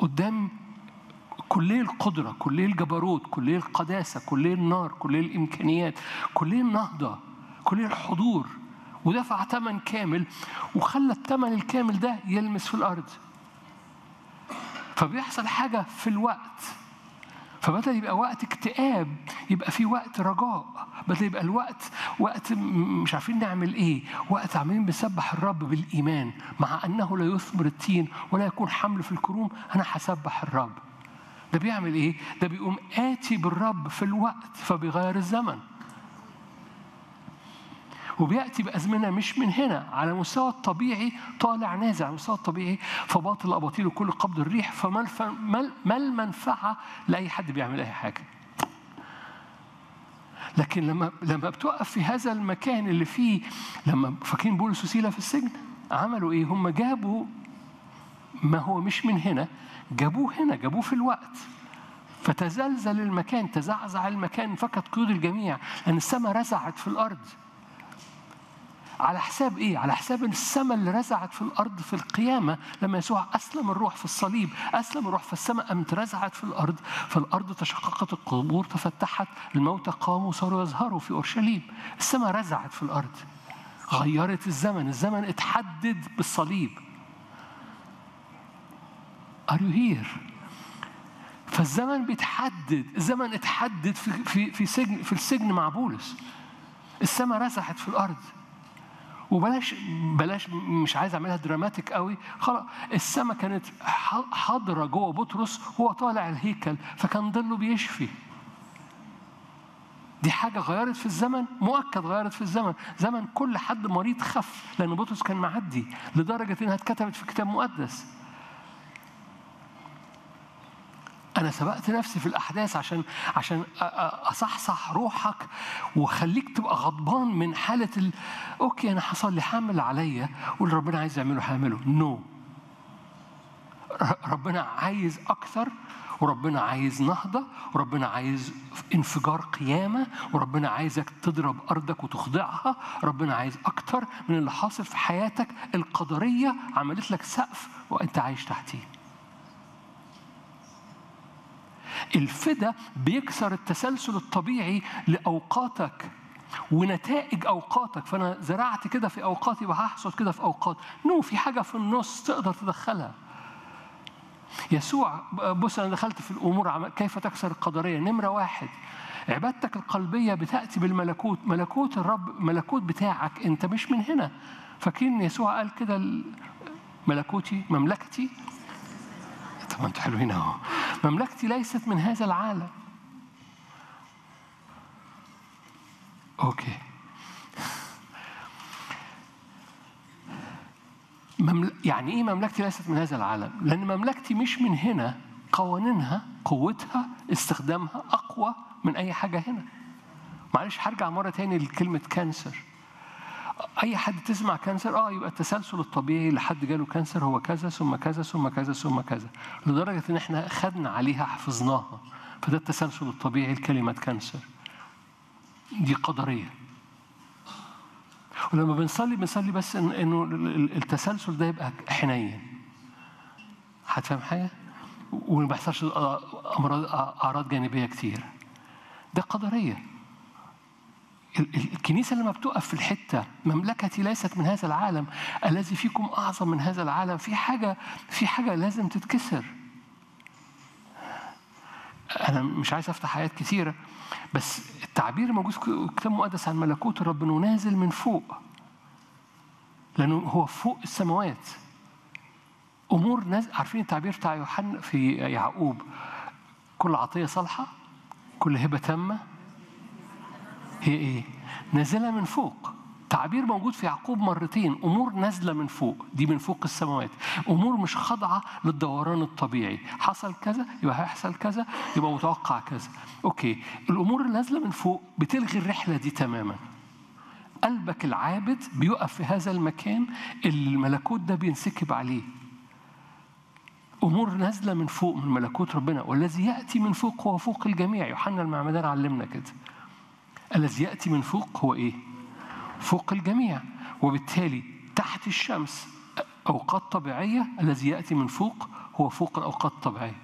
قدام كلية القدرة كلية الجبروت كلية القداسة كلية النار كلية الإمكانيات كلية النهضة كلية الحضور ودفع ثمن كامل وخلى الثمن الكامل ده يلمس في الأرض فبيحصل حاجة في الوقت فبدل يبقى وقت اكتئاب يبقى في وقت رجاء بدل يبقى الوقت وقت مش عارفين نعمل ايه وقت عمالين بنسبح الرب بالايمان مع انه لا يثمر التين ولا يكون حمل في الكروم انا هسبح الرب ده بيعمل ايه ده بيقوم اتي بالرب في الوقت فبيغير الزمن وبياتي بازمنه مش من هنا على مستوى الطبيعي طالع نازل على المستوى الطبيعي فباطل الاباطيل وكل قبض الريح فما ما المنفعه لاي حد بيعمل اي حاجه لكن لما لما بتقف في هذا المكان اللي فيه لما فاكرين بولس وسيله في السجن عملوا ايه؟ هم جابوا ما هو مش من هنا جابوه هنا جابوه في الوقت فتزلزل المكان تزعزع المكان فقد قيود الجميع لان السماء رزعت في الارض على حساب ايه؟ على حساب السماء اللي رزعت في الارض في القيامه لما يسوع اسلم الروح في الصليب، اسلم الروح فالسماء قامت رزعت في الارض، فالارض تشققت القبور تفتحت، الموتى قاموا وصاروا يظهروا في اورشليم، السماء رزعت في الارض. غيرت الزمن، الزمن اتحدد بالصليب. Are you here؟ فالزمن بيتحدد، الزمن اتحدد في في في سجن في السجن مع بولس. السماء رزعت في الارض. وبلاش بلاش مش عايز اعملها دراماتيك قوي خلاص السماء كانت حاضره جوه بطرس هو طالع الهيكل فكان ظله بيشفي دي حاجه غيرت في الزمن مؤكد غيرت في الزمن زمن كل حد مريض خف لان بطرس كان معدي لدرجه انها اتكتبت في كتاب مقدس أنا سبقت نفسي في الأحداث عشان عشان أصحصح روحك وخليك تبقى غضبان من حالة ال... أوكي أنا حصل لي حامل عليا واللي ربنا عايز يعمله هيعمله نو no. ربنا عايز أكثر وربنا عايز نهضة وربنا عايز انفجار قيامة وربنا عايزك تضرب أرضك وتخضعها ربنا عايز أكتر من اللي حاصل في حياتك القدرية عملت لك سقف وأنت عايش تحتيه الفدا بيكسر التسلسل الطبيعي لأوقاتك ونتائج أوقاتك فأنا زرعت كده في أوقاتي وهحصد كده في أوقات نو في حاجة في النص تقدر تدخلها يسوع بص أنا دخلت في الأمور كيف تكسر القدرية نمرة واحد عبادتك القلبية بتأتي بالملكوت ملكوت الرب ملكوت بتاعك أنت مش من هنا فاكرين يسوع قال كده ملكوتي مملكتي طب انتوا حلوين اهو مملكتي ليست من هذا العالم اوكي ممل... يعني ايه مملكتي ليست من هذا العالم لان مملكتي مش من هنا قوانينها قوتها استخدامها اقوى من اي حاجه هنا معلش هرجع مره تاني لكلمه كانسر اي حد تسمع كانسر اه يبقى التسلسل الطبيعي لحد جاله كانسر هو كذا ثم كذا ثم كذا ثم كذا لدرجه ان احنا خدنا عليها حفظناها فده التسلسل الطبيعي لكلمه كانسر دي قدريه ولما بنصلي بنصلي بس إن انه التسلسل ده يبقى حنين هتفهم حاجه وما بيحصلش امراض اعراض جانبيه كتير ده قدريه الكنيسة لما بتقف في الحتة مملكتي ليست من هذا العالم الذي فيكم أعظم من هذا العالم في حاجة في حاجة لازم تتكسر أنا مش عايز أفتح آيات كثيرة بس التعبير الموجود في الكتاب المقدس عن ملكوت الرب إنه نازل من فوق لأنه هو فوق السماوات أمور نازل عارفين التعبير بتاع يوحنا في يعقوب كل عطية صالحة كل هبة تامة هي ايه؟ نازله من فوق تعبير موجود في يعقوب مرتين امور نازله من فوق دي من فوق السماوات امور مش خاضعه للدوران الطبيعي حصل كذا يبقى هيحصل كذا يبقى متوقع كذا اوكي الامور اللي نازله من فوق بتلغي الرحله دي تماما قلبك العابد بيقف في هذا المكان اللي الملكوت ده بينسكب عليه امور نازله من فوق من ملكوت ربنا والذي ياتي من فوق هو فوق الجميع يوحنا المعمدان علمنا كده الذي يأتي من فوق هو إيه؟ فوق الجميع وبالتالي تحت الشمس أوقات طبيعية الذي يأتي من فوق هو فوق الأوقات الطبيعية